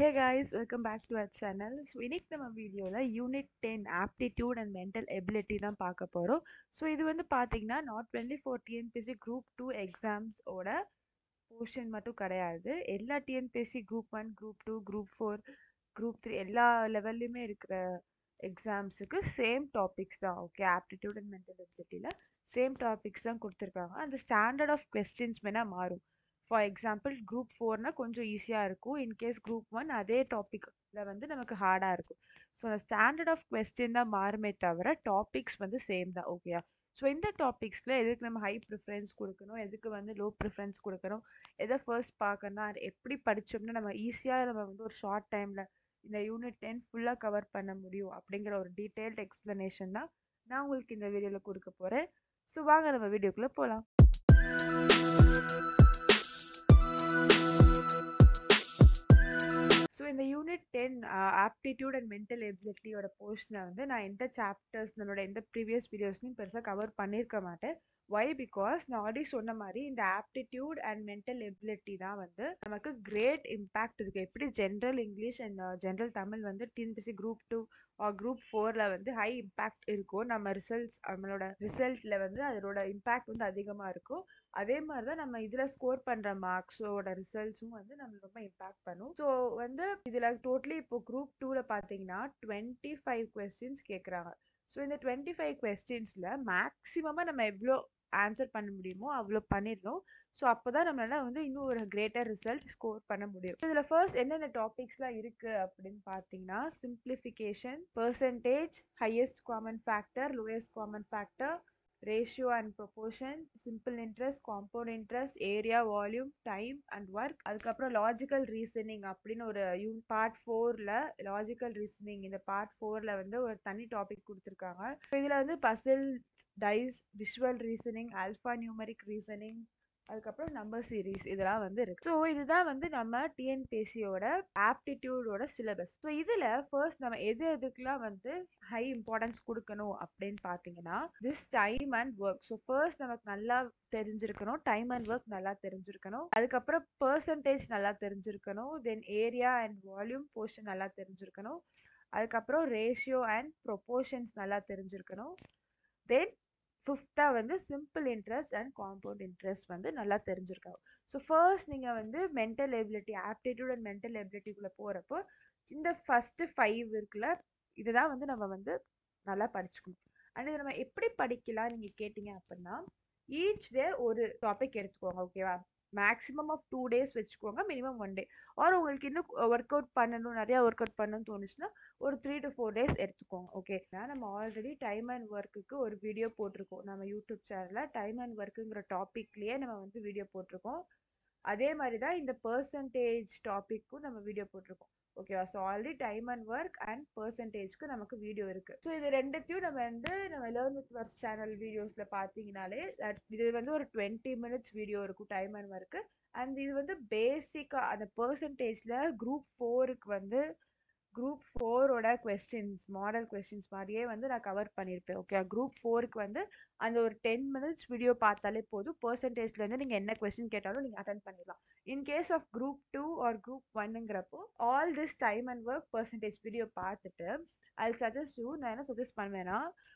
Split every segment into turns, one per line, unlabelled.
Hey guys welcome back to our channel so இன்னைக்கு நம்ம வீடியோவில் unit ten aptitude and mental ability தான் பார்க்க போகிறோம் ஸோ இது வந்து பார்த்தீங்கன்னா not twenty four TNPSC group two எக்ஸாம்ஸோட போர்ஷன் மட்டும் கிடையாது எல்லா TNPSC group one group two group four group three எல்லா லெவல்லையுமே இருக்கிற எக்ஸாம்ஸுக்கு சேம் டாபிக்ஸ் தான் ஓகே ஆப்டிடியூட் அண்ட் மென்டல் எபிலிட்டியில் சேம் டாபிக்ஸ் தான் கொடுத்துருக்காங்க அந்த ஸ்டாண்டர்ட் ஆஃப் கொஸ்டின்ஸ் வேணால் மாறும் ஃபார் எக்ஸாம்பிள் குரூப் ஃபோர்னா கொஞ்சம் ஈஸியாக இருக்கும் இன்கேஸ் குரூப் ஒன் அதே டாப்பிக்கில் வந்து நமக்கு ஹார்டாக இருக்கும் ஸோ அந்த ஸ்டாண்டர்ட் ஆஃப் கொஸ்டின் தான் மாறுமே தவிர டாபிக்ஸ் வந்து சேம் தான் ஓகேயா ஸோ இந்த டாபிக்ஸில் எதுக்கு நம்ம ஹை ப்ரிஃபரன்ஸ் கொடுக்கணும் எதுக்கு வந்து லோ ப்ரிஃபரன்ஸ் கொடுக்கணும் எதை ஃபர்ஸ்ட் பார்க்கணும் அது எப்படி படித்தோம்னா நம்ம ஈஸியாக நம்ம வந்து ஒரு ஷார்ட் டைமில் இந்த யூனிட் டென் ஃபுல்லாக கவர் பண்ண முடியும் அப்படிங்கிற ஒரு டீட்டெயில்ட் எக்ஸ்ப்ளனேஷன் தான் நான் உங்களுக்கு இந்த வீடியோவில் கொடுக்க போகிறேன் ஸோ வாங்க நம்ம வீடியோக்குள்ளே போகலாம் ஸோ இந்த unit ten aptitude and mental எபிலிட்டியோட போர்ஷனை வந்து நான் எந்த சாப்டர்ஸ் என்னோட எந்த ப்ரீவியஸ் வீடியோஸ்லையும் பெருசாக கவர் பண்ணியிருக்க மாட்டேன் ஒய் பிகாஸ் நான் ஆல்ரெடி சொன்ன மாதிரி இந்த ஆப்டிடியூட் அண்ட் மென்டல் எபிலிட்டி தான் வந்து நமக்கு கிரேட் இம்பேக்ட் இருக்குது எப்படி general English and general Tamil வந்து TNPC group two or group ஃபோரில் வந்து ஹை இம்பேக்ட் இருக்கும் நம்ம ரிசல்ட்ஸ் நம்மளோட ரிசல்ட்டில் வந்து அதோட இம்பேக்ட் வந்து அதிகமாக இருக்கும் அதே மாதிரி தான் நம்ம இதில் ஸ்கோர் பண்ணுற மார்க்ஸோட ரிசல்ட்ஸும் வந்து நம்ம ரொம்ப இம்பேக்ட் பண்ணும் ஸோ வந்து இதில் டோட்டலி இப்போ குரூப் டூவில் பார்த்தீங்கன்னா டுவெண்ட்டி ஃபைவ் கொஸ்டின்ஸ் கேட்குறாங்க ஸோ இந்த டுவெண்ட்டி ஃபைவ் கொஸ்டின்ஸில் மேக்ஸிமமாக நம்ம எவ்வளோ ஆன்சர் பண்ண முடியுமோ அவ்வளோ பண்ணிடணும் ஸோ அப்போ தான் நம்மளால வந்து இன்னும் ஒரு கிரேட்டர் ரிசல்ட் ஸ்கோர் பண்ண முடியும் இதில் ஃபர்ஸ்ட் என்னென்ன டாபிக்ஸ்லாம் இருக்குது அப்படின்னு பார்த்தீங்கன்னா simplification percentage highest common factor lowest common factor ratio and proportion simple interest compound interest area volume time and work அதுக்கப்புறம் லாஜிக்கல் ரீசனிங் அப்படின்னு ஒரு யூ பார்ட் ஃபோரில் லாஜிக்கல் ரீசனிங் இந்த பார்ட் ஃபோரில் வந்து ஒரு தனி டாபிக் கொடுத்துருக்காங்க ஸோ இதில் வந்து puzzle dice visual reasoning alphanumeric reasoning அதுக்கப்புறம் நம்பர் சீரீஸ் இதெல்லாம் வந்து இருக்கு ஸோ இதுதான் வந்து நம்ம டிஎன்பிஎஸ்சியோட ஆப்டிடியூடோட சிலபஸ் ஸோ இதில் ஃபர்ஸ்ட் நம்ம எது எதுக்கெல்லாம் வந்து ஹை இம்பார்ட்டன்ஸ் கொடுக்கணும் அப்படின்னு பார்த்தீங்கன்னா this time and work so first நமக்கு நல்லா தெரிஞ்சிருக்கணும் டைம் அண்ட் ஒர்க் நல்லா தெரிஞ்சிருக்கணும் அதுக்கப்புறம் பர்சன்டேஜ் நல்லா தெரிஞ்சிருக்கணும் then area and volume portion நல்லா தெரிஞ்சிருக்கணும் அதுக்கப்புறம் ரேஷியோ அண்ட் ப்ரொபோர்ஷன்ஸ் நல்லா தெரிஞ்சிருக்கணும் தென் ஃபிஃப்த்தாக வந்து simple interest and compound interest வந்து நல்லா தெரிஞ்சிருக்காங்க ஸோ ஃபர்ஸ்ட் நீங்கள் வந்து mental ability aptitude and mental எபிலிட்டிக்குள்ளே போகிறப்போ இந்த ஃபஸ்ட்டு ஃபைவ் இருக்குல்ல இதுதான் வந்து நம்ம வந்து நல்லா படிச்சுக்கணும் அண்ட் இதை நம்ம எப்படி படிக்கலாம் நீங்கள் கேட்டிங்க அப்படின்னா ஈச் டே ஒரு டாபிக் எடுத்துக்கோங்க ஓகேவா மேக்ஸிமம் ஆஃப் டூ டேஸ் வச்சுக்கோங்க மினிமம் ஒன் டே ஆர் உங்களுக்கு இன்னும் ஒர்க் அவுட் பண்ணணும் நிறையா ஒர்க் அவுட் பண்ணணும்னு தோணுச்சுன்னா ஒரு த்ரீ டு ஃபோர் டேஸ் எடுத்துக்கோங்க ஓகே நம்ம ஆல்ரெடி டைம் அண்ட் ஒர்க்குக்கு ஒரு வீடியோ போட்டிருக்கோம் நம்ம யூடியூப் சேனலில் டைம் அண்ட் ஒர்க்குங்கிற டாப்பிக்லேயே நம்ம வந்து வீடியோ போட்டிருக்கோம் அதே மாதிரி தான் இந்த பர்சன்டேஜ் டாப்பிக்கும் நம்ம வீடியோ போட்டிருக்கோம் ஓகேவா so already time and work and பர்சன்டேஜ்க்கு நமக்கு வீடியோ இருக்குது ஸோ இது ரெண்டுத்தையும் நம்ம வந்து நம்ம லேர்ன் வித் ஒர்க் சேனல் வீடியோஸில் பார்த்தீங்கனாலே இது வந்து ஒரு டுவெண்ட்டி மினிட்ஸ் வீடியோ இருக்கும் டைம் அண்ட் ஒர்க்கு அண்ட் இது வந்து பேசிக்காக அந்த பர்சன்டேஜில் குரூப் ஃபோருக்கு வந்து குரூப் ஃபோரோட கொஸ்டின்ஸ் மாடல் கொஸ்டின்ஸ் மாதிரியே வந்து நான் கவர் பண்ணியிருப்பேன் ஓகே குரூப் ஃபோருக்கு வந்து அந்த ஒரு டென் மினிட்ஸ் வீடியோ பார்த்தாலே போதும் பர்சன்டேஜ்லேருந்து நீங்கள் என்ன கொஸ்டின் கேட்டாலும் நீங்கள் அட்டன் பண்ணிடலாம் in case of group two or group ஒன்னுங்கிறப்போ all this time and work percentage video பார்த்துட்டு அது சஜஸ்ட் யூ நான் என்ன சஜஸ்ட் பண்ணுவேன்னா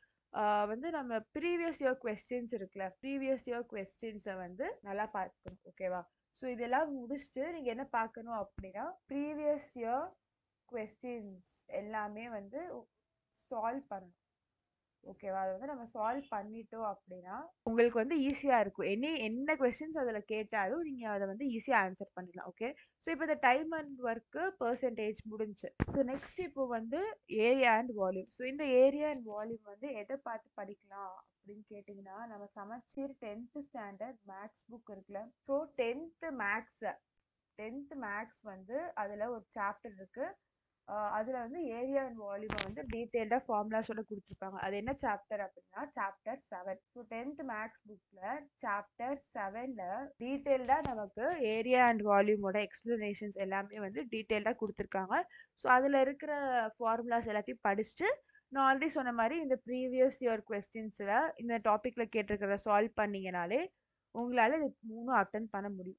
வந்து நம்ம ப்ரீவியஸ் இயர் கொஸ்டின்ஸ் இருக்குல்ல ப்ரீவியஸ் இயர் கொஸ்டின்ஸை வந்து நல்லா பார்த்துக்கணும் ஓகேவா ஸோ இதெல்லாம் முடிச்சுட்டு நீங்கள் என்ன பார்க்கணும் அப்படின்னா ப்ரீவியஸ் இயர் கொஸ்டின்ஸ் எல்லாமே வந்து சால்வ் பண்ணணும் ஓகேவா அதை வந்து நம்ம சால்வ் பண்ணிட்டோம் அப்படின்னா உங்களுக்கு வந்து ஈஸியாக இருக்கும் எனி என்ன கொஸ்டின்ஸ் அதில் கேட்டாலும் நீங்கள் அதை வந்து ஈஸியாக ஆன்சர் பண்ணிடலாம் ஓகே ஸோ இப்போ இந்த டைம் அண்ட் ஒர்க்கு பர்சன்டேஜ் முடிஞ்சு ஸோ நெக்ஸ்ட் இப்போ வந்து ஏரியா அண்ட் வால்யூம் ஸோ இந்த ஏரியா அண்ட் வால்யூம் வந்து எதை பார்த்து படிக்கலாம் அப்படின்னு கேட்டிங்கன்னா நம்ம சமச்சீர் டென்த்து ஸ்டாண்டர்ட் மேக்ஸ் புக் இருக்குல்ல ஸோ டென்த்து மேக்ஸை டென்த்து மேக்ஸ் வந்து அதில் ஒரு சாப்டர் இருக்குது அதில் வந்து ஏரியா அண்ட் வால்யூமை வந்து டீட்டெயில்டாக ஃபார்முலாஸோட கொடுத்துருப்பாங்க அது என்ன சாப்டர் அப்படின்னா chapter seven so tenth maths புக்கில் சாப்டர் செவனில் டீட்டெயில்டாக நமக்கு ஏரியா அண்ட் வால்யூமோட எக்ஸ்ப்ளனேஷன்ஸ் எல்லாமே வந்து டீட்டெயில்டாக கொடுத்துருக்காங்க ஸோ அதில் இருக்கிற ஃபார்முலாஸ் எல்லாத்தையும் படிச்சுட்டு நான் ஆல்ரெடி சொன்ன மாதிரி இந்த ப்ரீவியஸ் இயர் கொஸ்டின்ஸில் இந்த டாப்பிக்கில் கேட்டிருக்கிறத சால்வ் பண்ணிங்கனாலே உங்களால் இது மூணும் அட்டன் பண்ண முடியும்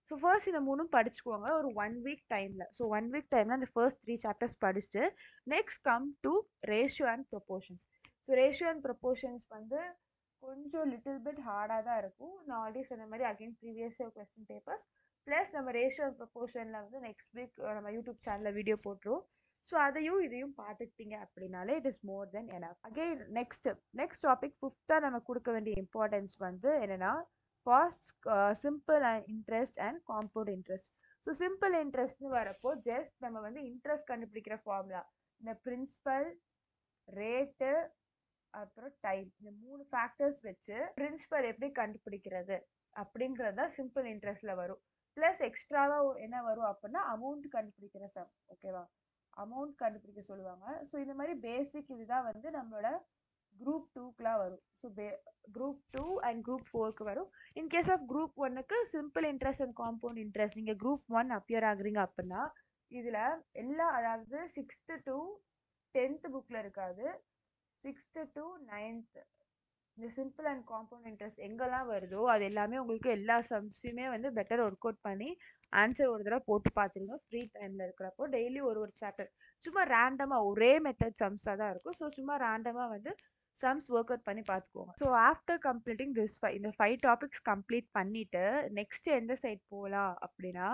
ஸோ ஃபர்ஸ்ட் இந்த மூணும் படிச்சுக்கோங்க ஒரு ஒன் வீக் டைமில் ஸோ ஒன் வீக் டைமில் அந்த ஃபர்ஸ்ட் த்ரீ சாப்டர்ஸ் படிச்சுட்டு next come to ratio and proportions so ratio and proportions வந்து கொஞ்சம் லிட்டில் பிட் ஹார்டாக தான் இருக்கும் நான் ஆல்ரெடி சொன்ன மாதிரி again previous question papers plus நம்ம ரேஷியோ அண்ட் ப்ரொப்போர்ஷனில் வந்து நெக்ஸ்ட் வீக் நம்ம யூடியூப் சேனலில் வீடியோ போட்டுருவோம் ஸோ அதையும் இதையும் பார்த்துக்கிட்டீங்க அப்படின்னாலே it is more then enough again next next topic ஃபிஃப்த்தாக நம்ம கொடுக்க வேண்டிய இம்பார்ட்டன்ஸ் வந்து என்னென்னா first simple and interest and compound interest so simple இன்ட்ரெஸ்ட்னு வரப்போ ஜஸ்ட் நம்ம வந்து இன்ட்ரெஸ்ட் கண்டுபிடிக்கிற ஃபார்முலா இந்த பிரின்சிபல் ரேட்டு அப்புறம் டைம் இந்த மூணு ஃபேக்டர்ஸ் வச்சு பிரின்சிபல் எப்படி கண்டுபிடிக்கிறது அப்படிங்கிறது தான் சிம்பிள் இன்ட்ரெஸ்ட்ல வரும் ப்ளஸ் எக்ஸ்ட்ராவாக என்ன வரும் அப்படின்னா அமௌண்ட் கண்டுபிடிக்கிற சம் ஓகேவா அமௌண்ட் கண்டுபிடிக்க சொல்லுவாங்க ஸோ இந்த மாதிரி பேசிக் இதுதான் வந்து நம்மளோட குரூப் டூக்கெலாம் வரும் ஸோ பே குரூப் டூ அண்ட் குரூப் ஃபோருக்கு வரும் இன் கேஸ் ஆஃப் குரூப் ஒன்னுக்கு simple interest and compound interest நீங்கள் குரூப் ஒன் அப்பியர் ஆகுறீங்க அப்படின்னா இதில் எல்லா அதாவது சிக்ஸ்த்து டு டென்த்து புக்கில் இருக்காது சிக்ஸ்த்து டு நைன்த்து இந்த சிம்பிள் அண்ட் காம்பவுண்ட் இன்ட்ரெஸ்ட் எங்கெல்லாம் வருதோ அது எல்லாமே உங்களுக்கு எல்லா சம்ஸையுமே வந்து பெட்டர் ஒர்க் அவுட் பண்ணி ஆன்சர் ஒரு தடவை போட்டு பார்த்துருங்க ஃப்ரீ டைமில் இருக்கிறப்போ டெய்லி ஒரு ஒரு சாப்டர் சும்மா ரேண்டமாக ஒரே மெத்தட் சம்ஸாக தான் இருக்கும் ஸோ சும்மா ரேண்டமாக வந்து சம்ஸ் ஒர்க் அவுட் பண்ணி பார்த்துக்கோங்க ஸோ ஆஃப்டர் கம்ப்ளீட்டிங் திஸ் ஃபை இந்த ஃபைவ் டாபிக்ஸ் கம்ப்ளீட் பண்ணிவிட்டு நெக்ஸ்ட் எந்த சைட் போகலாம் அப்படின்னா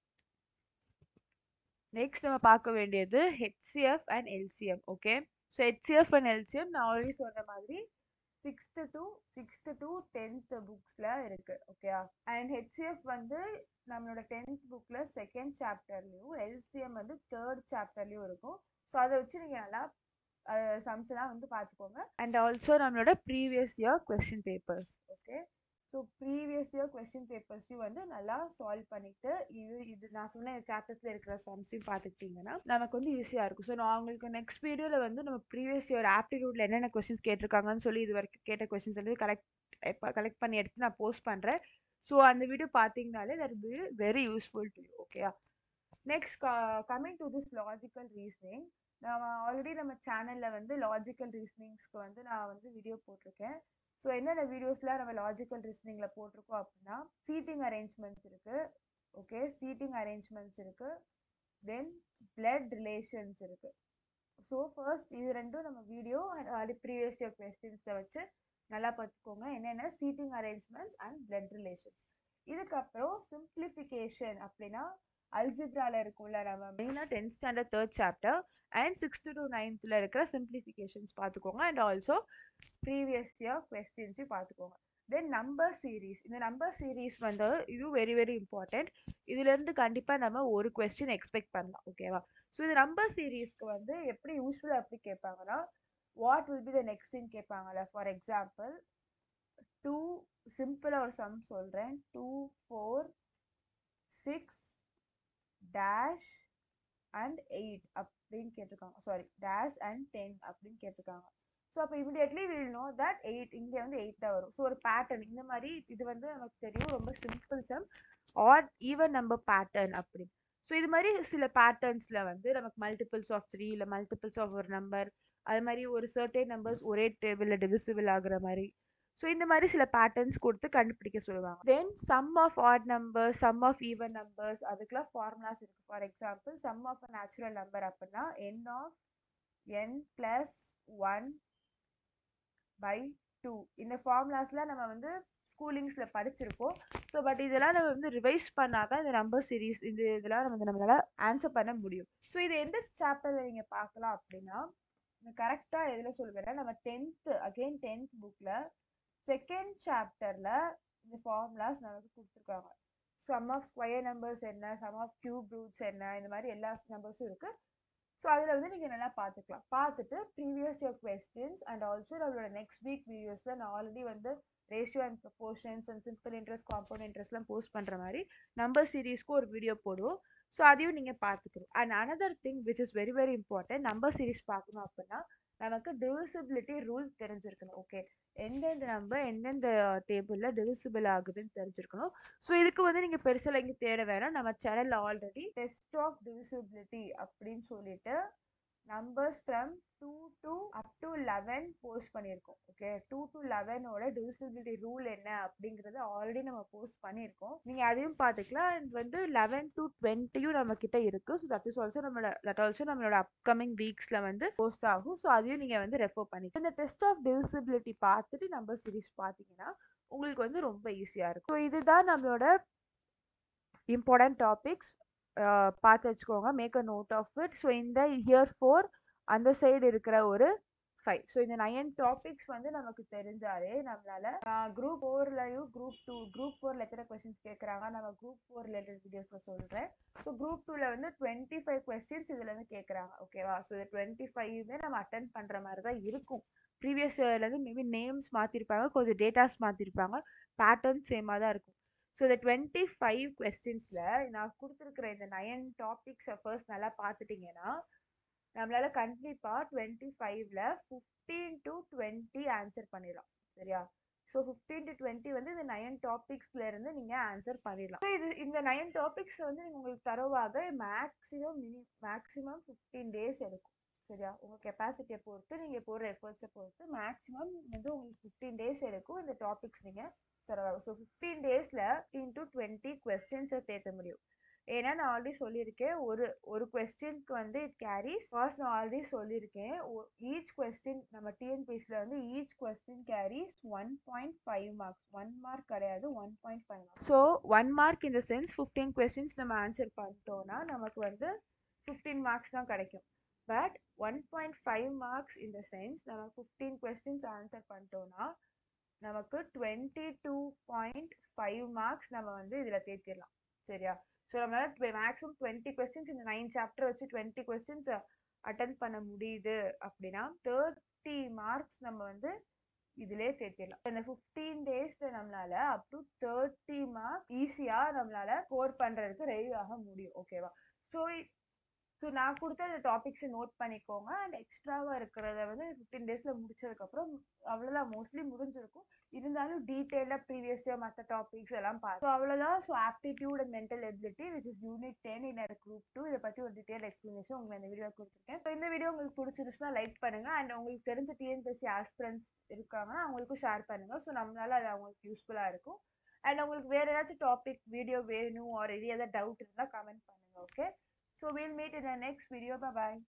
நெக்ஸ்ட் நம்ம பார்க்க வேண்டியது HCF and LCM okay so HCF and LCM நான் ஆல்ரெடி சொன்ன மாதிரி sixth to sixth to tenth புக்ஸில் இருக்குது ஓகேயா அண்ட் ஹெச்சிஎஃப் வந்து நம்மளோட டென்த் புக்கில் செகண்ட் சாப்டர்லேயும் எல்சிஎம் வந்து தேர்ட் சாப்டர்லேயும் இருக்கும் ஸோ அதை வச்சு நீங்கள் நல்லா சம்ஸ் எல்லாம் வந்து பார்த்துக்கோங்க அண்ட் ஆல்சோ நம்மளோட previous year question papers okay so previous year question பேப்பர்ஸையும் வந்து நல்லா சால்வ் பண்ணிட்டு இது இது நான் சொன்ன சாப்டர்ஸில் இருக்கிற சம்ஸையும் பார்த்துக்கிட்டிங்கன்னா நமக்கு வந்து ஈஸியாக இருக்கும் ஸோ நான் உங்களுக்கு நெக்ஸ்ட் வீடியோவில் வந்து நம்ம ப்ரீவியஸ் இயர் ஆப்டிடியூட்டில் என்னென்ன கொஸ்டின்ஸ் கேட்டிருக்காங்கன்னு சொல்லி இது வரைக்கும் கேட்ட கொஸ்டின்ஸ் வந்து கலெக்ட் கலெக்ட் பண்ணி எடுத்து நான் போஸ்ட் பண்ணுறேன் ஸோ அந்த வீடியோ பார்த்தீங்கனாலே that be very useful to you ஓகேயா next coming to this logical reasoning நம்ம ஆல்ரெடி நம்ம சேனலில் வந்து லாஜிக்கல் ரீசனிங்ஸ்க்கு வந்து நான் வந்து வீடியோ போட்டிருக்கேன் ஸோ என்னென்ன வீடியோஸ்லாம் நம்ம லாஜிக்கல் ரீசனிங்கில் போட்டிருக்கோம் அப்படின்னா சீட்டிங் அரேஞ்ச்மெண்ட்ஸ் இருக்குது ஓகே சீட்டிங் அரேஞ்ச்மெண்ட்ஸ் இருக்குது தென் பிளட் ரிலேஷன்ஸ் இருக்குது ஸோ ஃபர்ஸ்ட் இது ரெண்டும் நம்ம வீடியோ அது ப்ரீவியஸ் இயர் கொஸ்டின்ஸை வச்சு நல்லா பார்த்துக்கோங்க என்னென்ன seating arrangements and blood relations இதுக்கப்புறம் சிம்பிளிஃபிகேஷன் அப்படின்னா அல்ஜிப்ரால இருக்கும்ல நம்ம மெயினாக tenth standard third chapter and sixth to நைன்த்தில் இருக்கிற சிம்பிளிஃபிகேஷன்ஸ் பார்த்துக்கோங்க அண்ட் ஆல்சோ ப்ரீவியஸ் இயர் கொஸ்டின்ஸையும் பார்த்துக்கோங்க தென் நம்பர் சீரீஸ் இந்த நம்பர் சீரீஸ் வந்து இதுவும் வெரி வெரி இம்பார்ட்டண்ட் இதுலேருந்து கண்டிப்பாக நம்ம ஒரு கொஸ்டின் எக்ஸ்பெக்ட் பண்ணலாம் ஓகேவா ஸோ இந்த நம்பர் சீரீஸ்க்கு வந்து எப்படி யூஸ்ஃபுல்லாக எப்படி கேட்பாங்கன்னா வாட் வில் பி த நெக்ஸ்ட்னு கேட்பாங்கல்ல ஃபார் எக்ஸாம்பிள் டூ சிம்பிளாக ஒரு சம் சொல்கிறேன் two four six dash and eight அப்படின்னு கேட்டிருக்காங்க சாரி டேஷ் அண்ட் டென் அப்படின்னு கேட்டிருக்காங்க ஸோ அப்போ immediately will know that eight இங்கே வந்து எயிட் தான் வரும் ஸோ ஒரு பேட்டர்ன் இந்த மாதிரி இது வந்து நமக்கு தெரியும் ரொம்ப simple sum odd even number pattern அப்படி ஸோ இது மாதிரி சில பேட்டர்ன்ஸில் வந்து நமக்கு மல்டிபிள்ஸ் ஆஃப் த்ரீ இல்லை மல்டிபிள்ஸ் ஆஃப் ஒரு நம்பர் அது மாதிரி ஒரு சர்டேன் நம்பர்ஸ் ஒரே டேபிளில் டிவிசிபிள் ஆகுற மாதிரி ஸோ இந்த மாதிரி சில பேட்டர்ன்ஸ் கொடுத்து கண்டுபிடிக்க சொல்லுவாங்க then sum of odd numbers sum of even numbers அதுக்கெல்லாம் ஃபார்முலாஸ் இருக்குது for example sum of a natural number அப்படின்னா n of n plus one by two இந்த ஃபார்முலாஸ்லாம் நம்ம வந்து ஸ்கூலிங்ஸில் படிச்சிருப்போம் ஸோ பட் இதெல்லாம் நம்ம வந்து ரிவைஸ் பண்ணால் தான் இந்த நம்பர் சீரீஸ் இந்த இதெல்லாம் நம்ம வந்து நம்மளால் ஆன்சர் பண்ண முடியும் ஸோ இது எந்த சாப்டரில் நீங்கள் பார்க்கலாம் அப்படின்னா கரெக்டாக எதில் சொல்லுவேன்னா நம்ம டென்த்து அகெயின் டென்த் புக்கில் செகண்ட் சாப்டரில் இந்த ஃபார்முலாஸ் நமக்கு கொடுத்துருக்காங்க சம் ஆஃப் ஸ்கொயர் நம்பர்ஸ் என்ன சம் ஆஃப் கியூப் ரூட்ஸ் என்ன இந்த மாதிரி எல்லா நம்பர்ஸும் இருக்குது ஸோ அதில் வந்து நீங்கள் நல்லா பார்த்துக்கலாம் பார்த்துட்டு previous year questions and also நம்மளோட நெக்ஸ்ட் வீக் வீடியோஸில் நான் ஆல்ரெடி வந்து ratio and proportions and simple interest compound இன்ட்ரெஸ்ட்லாம் போஸ்ட் பண்ணுற மாதிரி நம்பர் சீரீஸ்க்கு ஒரு வீடியோ போடுவோம் ஸோ அதையும் நீங்கள் பார்த்துக்கணும் and another thing which is very very important number series பார்க்கணும் அப்படின்னா நமக்கு டிவிசிபிலிட்டி ரூல் தெரிஞ்சிருக்கணும் ஓகே எந்தெந்த நம்பர் எந்தெந்த டேபிளில் டிவிசிபிள் ஆகுதுன்னு தெரிஞ்சிருக்கணும் ஸோ இதுக்கு வந்து நீங்கள் பெருசாக இங்கே தேட வேணாம் நம்ம சேனலில் ஆல்ரெடி டெஸ்ட் ஆஃப் டிவிசிபிலிட்டி அப்படின்னு சொல்லிட்டு numbers from two to up to eleven post பண்ணியிருக்கோம் ஓகே டூ டு லெவனோட டிவிசிபிலிட்டி ரூல் என்ன அப்படிங்கிறத ஆல்ரெடி நம்ம போஸ்ட் பண்ணியிருக்கோம் நீங்கள் அதையும் பார்த்துக்கலாம் அண்ட் வந்து லெவன் டு டுவெண்ட்டியும் நம்ம கிட்ட இருக்குது ஸோ தட் இஸ் ஆல்சோ நம்மளோட தட் ஆல்சோ நம்மளோட அப்கமிங் வீக்ஸில் வந்து போஸ்ட் ஆகும் ஸோ அதையும் நீங்கள் வந்து ரெஃபர் பண்ணிக்கலாம் இந்த டெஸ்ட் ஆஃப் டிவிசிபிலிட்டி பார்த்துட்டு நம்பர் சீரிஸ் பார்த்தீங்கன்னா உங்களுக்கு வந்து ரொம்ப ஈஸியாக இருக்கும் ஸோ இதுதான் நம்மளோட இம்பார்ட்டன்ட் டாபிக்ஸ் பார்த்து வச்சுக்கோங்க make a note of it so இந்த இயர் ஃபோர் அந்த சைடு இருக்கிற ஒரு ஃபைவ் ஸோ இந்த நயன் டாபிக்ஸ் வந்து நமக்கு தெரிஞ்சாலே நம்மளால குரூப் ஃபோர்லையும் குரூப் டூ குரூப் ஃபோரில் எத்தனை கொஸ்டின்ஸ் கேட்குறாங்க நம்ம குரூப் ஃபோர் ரிலேட்டட் வீடியோஸில் சொல்கிறேன் ஸோ குரூப் டூவில் வந்து டுவெண்ட்டி ஃபைவ் கொஸ்டின்ஸ் இதில் வந்து கேட்குறாங்க ஓகேவா ஸோ இது டுவெண்ட்டி ஃபைவ்மே நம்ம அட்டன் பண்ணுற மாதிரி தான் இருக்கும் ப்ரீவியஸ் இயர்லேருந்து மேபி நேம்ஸ் மாற்றிருப்பாங்க கொஞ்சம் டேட்டாஸ் மாற்றிருப்பாங்க பேட்டர்ன் சேமாக தான் இருக்கும் ஸோ இந்த டுவெண்ட்டி ஃபைவ் கொஸ்டின்ஸில் நான் கொடுத்துருக்குற இந்த நயன் டாபிக்ஸை ஃபர்ஸ்ட் நல்லா பார்த்துட்டிங்கன்னா நம்மளால கண்டிப்பாக டுவெண்ட்டி ஃபைவ்ல ஃபிஃப்டீன் டு டுவெண்ட்டி ஆன்சர் பண்ணிடலாம் சரியா ஸோ ஃபிஃப்டீன் டு டுவெண்ட்டி வந்து இந்த நயன் டாபிக்ஸ்ல இருந்து நீங்கள் ஆன்சர் பண்ணிடலாம் ஸோ இது இந்த நயன் டாபிக்ஸ் வந்து நீங்கள் உங்களுக்கு தரவாக maximum mini maximum fifteen days எடுக்கும் சரியா உங்கள் கெப்பாசிட்டியை பொறுத்து நீங்கள் போடுற எஃபர்ட்ஸை பொறுத்து மேக்ஸிமம் வந்து உங்களுக்கு ஃபிஃப்டீன் டேஸ் எடுக்கும் இந்த டாபிக்ஸ் நீங்கள் தரவாக ஸோ ஃபிஃப்டீன் டேஸில் இன்டூ டுவெண்ட்டி கொஸ்டின்ஸை சேர்த்த முடியும் ஏன்னா நான் ஆல்ரெடி சொல்லியிருக்கேன் ஒரு ஒரு கொஸ்டினுக்கு வந்து இட் கேரிஸ் ஃபர்ஸ்ட் நான் ஆல்ரெடி சொல்லியிருக்கேன் ஈச் கொஸ்டின் நம்ம டிஎன்பிஎஸ்சியில் வந்து each question carries one point five marks one mark கிடையாது one point five marks so one mark இந்த சென்ஸ் ஃபிஃப்டீன் கொஸ்டின்ஸ் நம்ம ஆன்சர் பண்ணிட்டோம்னா நமக்கு வந்து ஃபிஃப்டீன் மார்க்ஸ் தான் கிடைக்கும் but one point five marks இந்த சென்ஸ் நம்ம ஃபிஃப்டீன் கொஸ்டின்ஸ் ஆன்சர் பண்ணிட்டோம்னா நமக்கு twenty two point five marks நம்ம வந்து இதில் தேர்த்திடலாம் சரியா ஸோ நம்மளால மேக்ஸிமம் டுவெண்ட்டி கொஸ்டின்ஸ் இந்த நைன் சாப்டர் வச்சு டுவெண்ட்டி கொஸ்டின்ஸ் அட்டன் பண்ண முடியுது அப்படின்னா தேர்ட்டி மார்க்ஸ் நம்ம வந்து இதிலே சேர்த்திடலாம் இந்த ஃபிஃப்டீன் டேஸ்ல நம்மளால அப் டு தேர்ட்டி மார்க் ஈஸியாக நம்மளால ஸ்கோர் பண்ணுறதுக்கு ரெடி ஆக முடியும் ஓகேவா ஸோ ஸோ நான் கொடுத்த அந்த டாபிக்ஸை நோட் பண்ணிக்கோங்க அண்ட் எக்ஸ்ட்ராவாக இருக்கிறத வந்து ஃபிஃப்டீன் டேஸில் முடிச்சதுக்கப்புறம் அவ்வளோதான் மோஸ்ட்லி முடிஞ்சிருக்கும் இருந்தாலும் டீட்டெயிலாக ப்ரீவியஸ் இயர் மற்ற டாபிக்ஸ் எல்லாம் பார்த்து ஸோ அவ்வளோதான் so aptitude and mental ability which is unit ten in group two இதை பற்றி ஒரு டீட்டெயில் எக்ஸ்ப்ளனேஷன் உங்களுக்கு இந்த வீடியோ கொடுத்துருக்கேன் ஸோ இந்த வீடியோ உங்களுக்கு பிடிச்சிருச்சுன்னா லைக் பண்ணுங்க அண்ட் உங்களுக்கு தெரிஞ்ச டிஎன்பிஎஸ்சி ஆஸ்பிரன்ஸ் இருக்காங்கன்னா அவங்களுக்கும் ஷேர் பண்ணுங்க ஸோ நம்மளால அது அவங்களுக்கு யூஸ்ஃபுல்லாக இருக்கும் அண்ட் உங்களுக்கு வேறு ஏதாச்சும் டாபிக் வீடியோ வேணும் ஆர் எது ஏதாவது டவுட் இருந்தால் கமெண்ட் பண்ணுங்க okay So we'll meet in the next video. Bye bye.